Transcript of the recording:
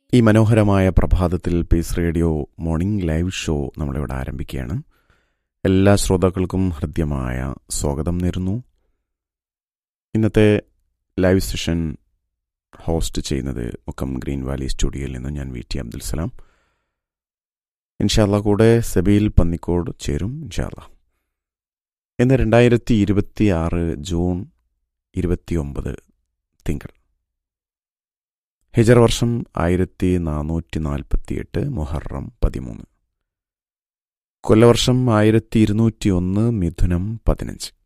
ഈ മനോഹരമായ പ്രഭാതത്തിൽ peace radio morning live show നമ്മളിവിടെ ആരംഭിക്കുകയാണ് എല്ലാ ശ്രോതാക്കൾക്കും ഹൃദ്യമായ സ്വാഗതം നേരുന്നു ഇന്നത്തെ ലൈവ് സെഷൻ ഹോസ്റ്റ് ചെയ്യുന്നത് മുക്കം ഗ്രീൻ വാലി സ്റ്റുഡിയോയിൽ നിന്ന് ഞാൻ വി ടി അബ്ദുൽ സലാം ഇൻഷാല്ല കൂടെ സബീൽ പന്നിക്കോട് ചേരും ഇൻഷാല്ല ഇന്ന് രണ്ടായിരത്തി ഇരുപത്തി ആറ് ജൂൺ ഇരുപത്തിയൊമ്പത് തിങ്കൾ ഹിജർ വർഷം ആയിരത്തി നാനൂറ്റി നാൽപ്പത്തി എട്ട് മൊഹറം പതിമൂന്ന് കൊല്ലവർഷം ആയിരത്തി ഇരുന്നൂറ്റി ഒന്ന് മിഥുനം പതിനഞ്ച്